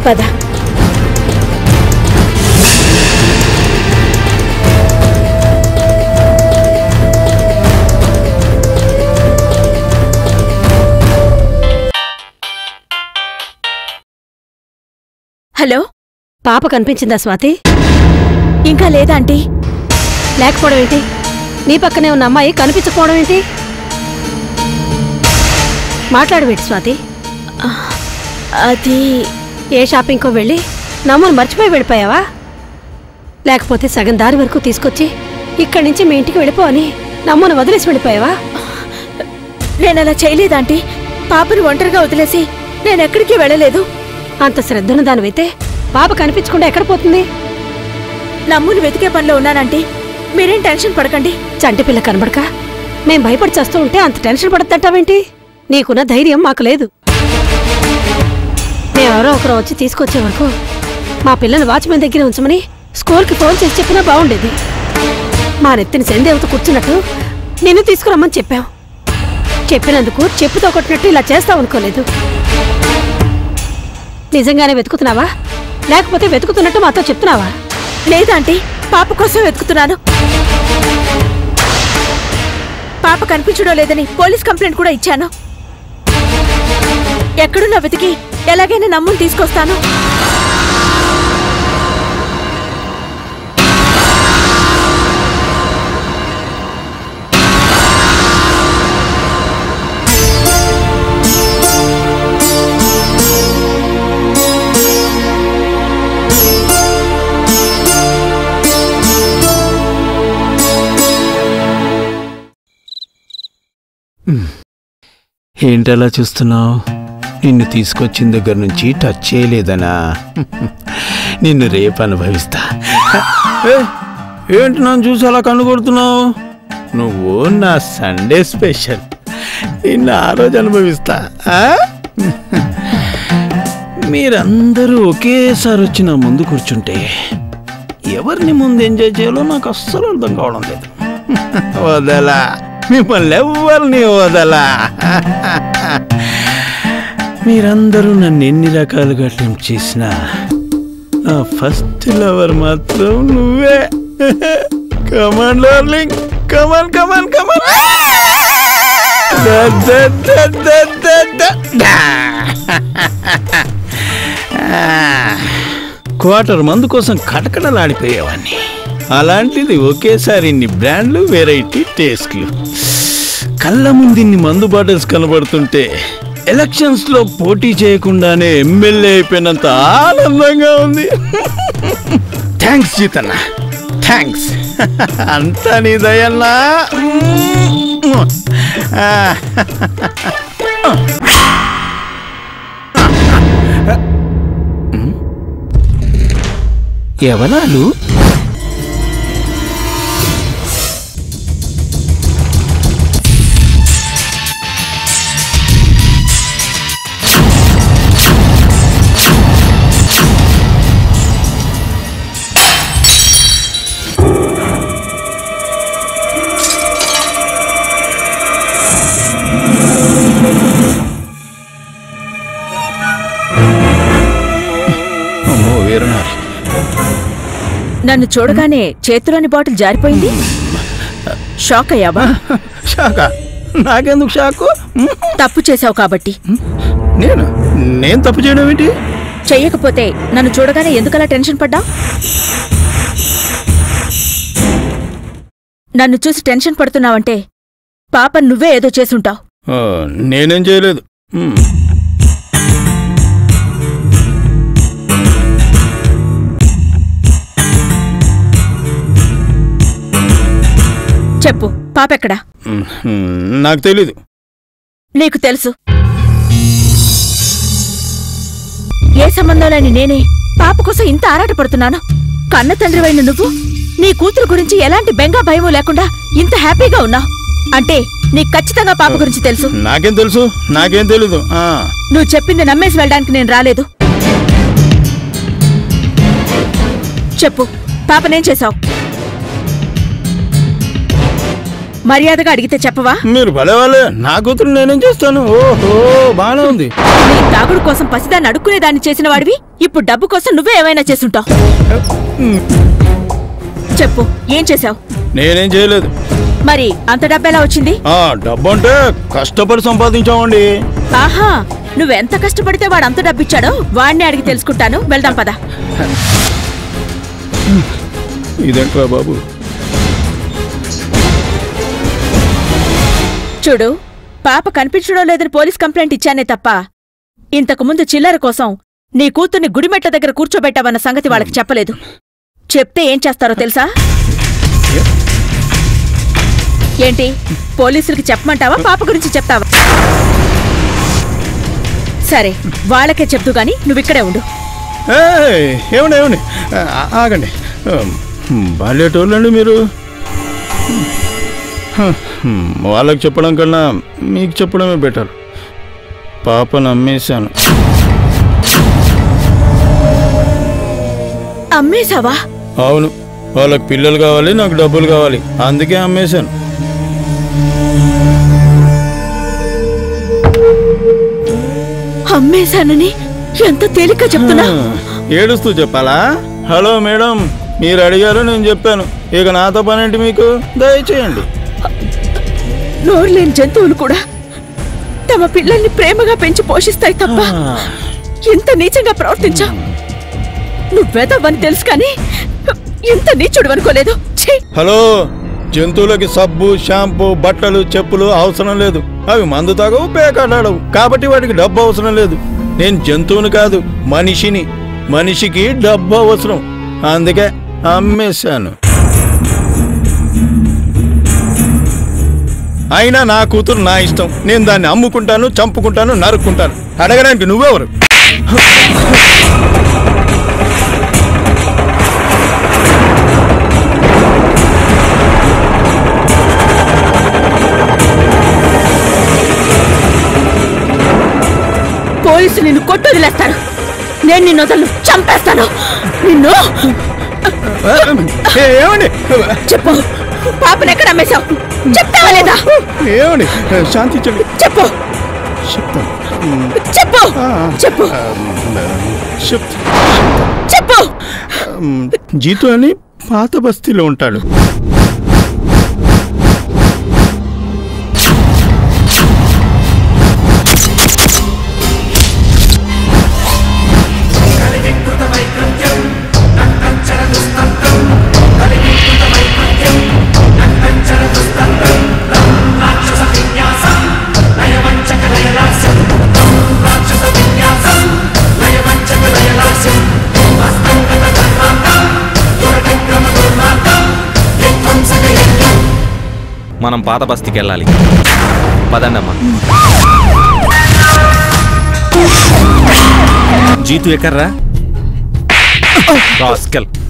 పద హలో పాప కనిపించిందా స్వాతి ఇంకా లేదా ఆంటీ లేకపోవడం ఏంటి నీ పక్కనే ఉన్న అమ్మాయి కనిపించకపోవడం ఏంటి మాట్లాడబెట్టి స్వాతి అది ఏ షాపింగ్కో వెళ్ళి నమ్మును మర్చిపోయి వెళ్ళిపోయావా లేకపోతే సగం దారి వరకు తీసుకొచ్చి ఇక్కడి నుంచి మీ ఇంటికి వెళ్ళిపో అని నమ్మును వదిలేసి వెళ్ళిపోయావా నేను అలా చేయలేదు ఆంటీ పాపని ఒంటరిగా వదిలేసి నేను ఎక్కడికి వెళ్ళలేదు అంత శ్రద్ధను దానివైతే పాప కనిపించకుండా ఎక్కడ పోతుంది నమ్ముని వెతికే పనిలో ఉన్నానంటీ మీరేం టెన్షన్ పడకండి చంటి పిల్ల కనబడక మేం భయపడి చేస్తూ ఉంటే అంత టెన్షన్ పడద్దంటావేంటి నీకున్న ధైర్యం మాకు లేదు మేమెవరో ఒకరు వచ్చి తీసుకొచ్చే వరకు మా పిల్లని వాచ్మెన్ దగ్గర ఉంచమని స్కూల్కి ఫోన్ చేసి చెప్పినా బాగుండేది మా నెత్తిని సెందేవత కూర్చున్నట్టు నిన్ను తీసుకురమ్మని చెప్పాం చెప్పినందుకు చెప్పుతో కొట్టినట్టు ఇలా చేస్తావనుకోలేదు నిజంగానే వెతుకుతున్నావా లేకపోతే వెతుకుతున్నట్టు మాతో చెప్తున్నావా లేదాంటీ పాప కోసం వెతుకుతున్నాను పాప కనిపించడం లేదని పోలీస్ కంప్లైంట్ కూడా ఇచ్చాను ఎక్కడున్నా వెతికి ఎలాగైనా నమ్ముని తీసుకొస్తాను ఏంటలా చూస్తున్నావు నిన్ను తీసుకొచ్చిన దగ్గర నుంచి టచ్ చేయలేదనా నిన్ను రేపు అనుభవిస్తా ఏ, ఏంటి నన్ను చూసి అలా కనుగొడుతున్నావు నువ్వు నా సండే స్పెషల్ నిన్ను ఆ రోజు అనుభవిస్తా ఆ? మీరందరూ ఒకేసారి వచ్చి నా ముందు కూర్చుంటే ఎవరిని ముందు ఎంజాయ్ చేయాలో నాకు అస్సలు అర్థం కావడం లేదు వదలా మిమ్మల్ని ఎవరిని వదలా మీరందరూ నన్ను ఎన్ని రకాలుగా అటెంప్ట్ చేసినా నా ఫస్ట్ లవర్ మాత్రం నువ్వే కమాన్ డార్లింగ్ కమాన్ కమాన్ కమాన్ క్వార్టర్ మందు కోసం కటకడలాడిపోయేవాడిని అలాంటిది ఒకేసారి ఇన్ని బ్రాండ్లు వెరైటీ టేస్ట్లు కళ్ళ ముందు ఇన్ని మందు బాటిల్స్ కనబడుతుంటే ఎలక్షన్స్ లో పోటీ చేయకుండానే ఎమ్మెల్యే అయిపోయినంత ఆనందంగా ఉంది థ్యాంక్స్ జీతన్న థ్యాంక్స్ అంతా నీ దయన్నా ఎవరాలు అమ్మో వీరనారి నన్ను చూడగానే చేతిలోని బాటిల్ జారిపోయింది షాక్ అయ్యావా షాకా నాకెందుకు షాకు తప్పు చేశావు కాబట్టి నేను నేను తప్పు చేయడం ఏంటి చెయ్యకపోతే నన్ను చూడగానే ఎందుకలా టెన్షన్ పడ్డా నన్ను చూసి టెన్షన్ పడుతున్నావంటే పాప నువ్వే ఏదో చేసుంటావు ఆ, నేనేం చేయలేదు మ్. చెప్పు పాపెక్కడా మ్, మ్, నాకు తెలీదు నీకు తెలుసు ఏ సంబంధం లేని నేనే పాప కోసం ఇంత ఆరాటపడుతున్నాను కన్న తండ్రివైన నువ్వు నీ కూతురు గురించి ఎలాంటి బెంగా భయమూ లేకుండా ఇంత హ్యాపీగా ఉన్నావు అంటే నీకు ఖచ్చితంగా పాప గురించి తెలుసు నాకేం తెలుసు నాకేం తెలీదు ఆ, నువ్వు చెప్పింది నమ్మేసి వెళ్ళడానికి నేను రాలేదు చెప్పు పాపనేం చేశావు మర్యాదగా అడిగితే చెప్పవా మీరు భలే వాళ్ళే నా కూతురు నేనేం చేస్తాను ఓహో బానే ఉంది నీ తాగుడు కోసం పసిదాన్ని అడుక్కునేదాన్ని చేసిన వాడివి ఇప్పుడు డబ్బు కోసం నువ్వే ఏమైనా చేసుంటావు చెప్పు ఏం చేశావు నేనేం చేయలేదు మరి అంత డబ్బెలా వచ్చింది ఆ డబ్బు అంటే కష్టపడి సంపాదించామండి ఆహా నువ్వెంత కష్టపడితే వాడు అంత డబ్బిచ్చాడో వాడిని అడిగి తెలుసుకుంటాను వెళ్దాం పద ఇదేంట్రా బాబు చూడు పాప కనిపించడం లేదని పోలీస్ కంప్లైంట్ ఇచ్చానే తప్ప ఇంతకు ముందు చిల్లర కోసం నీ కూతుర్ని గుడిమెట్ల దగ్గర కూర్చోబెట్టావన్న సంగతి వాళ్ళకి చెప్పలేదు చెప్తే ఏం చేస్తారో తెలుసా ఏంటి పోలీసులకి చెప్పమంటావా పాప గురించి చెప్తావా సరే వాళ్ళకే చెప్తూ గాని నువ్విక్కడే ఉండు ఏయ్, ఏమండి ఏమండి ఆ- ఆగండి బాల్యేటోళ్ళండి మీరు హ్మ్, వాళ్ళకి చెప్పడం కన్నా మీకు చెప్పడమే బెటర్ పాపను అమ్మేశాను అమ్మేశావా అవును వాళ్ళకి పిల్లలు కావాలి నాకు డబ్బులు కావాలి అందుకే అమ్మేశాను అమ్మేశానని ఎంత తేలిక చెప్తున్నా ఏడుస్తూ చెప్పాలా హలో మేడం మీరు అడిగారు నేను చెప్పాను ఇక నాతో పనేంటి మీకు దయచేయండి నోరు లేని జంతువులు కూడా తమ పిల్లల్ని ప్రేమగా పెంచి పోషిస్తాయి తప్ప ఇంత నీచంగా ప్రవర్తించా నువ్వెదవని తెలుసు కానీ ఇంత నీచుడు అనుకోలేదు ఛీ! హలో జంతువులకి సబ్బు షాంపూ బట్టలు చెప్పులు అవసరం లేదు అవి మందు తాగవు పేకాడాడవు కాబట్టి వాటికి డబ్బు అవసరం లేదు నేను జంతువుని కాదు మనిషిని మనిషికి డబ్బు అవసరం అందుకే అమ్మేశాను అయినా నా కూతురు నా ఇష్టం నేను దాన్ని అమ్ముకుంటాను చంపుకుంటాను నరుక్కుంటాను అడగడానికి నువ్వెవరు పోలీసులు నిన్ను కొట్టు వదిలేస్తారు నేను నిన్ను వదలను చంపేస్తాను నిన్ను ఏ, ఏమండి చెప్పు పాపను ఎక్కడ అమ్మేశావు చెప్తావా లేదా ఏమండి శాంతించండి చెప్పు చెప్తాను చెప్పు చెప్పు చెప్తా చెప్పు మ్, జీతు అని పాత బస్తీలో ఉంటాడు మనం పాత బస్తీకి వెళ్ళాలి పదండమ్మా జీతు ఎక్కర్రా రాస్కెల్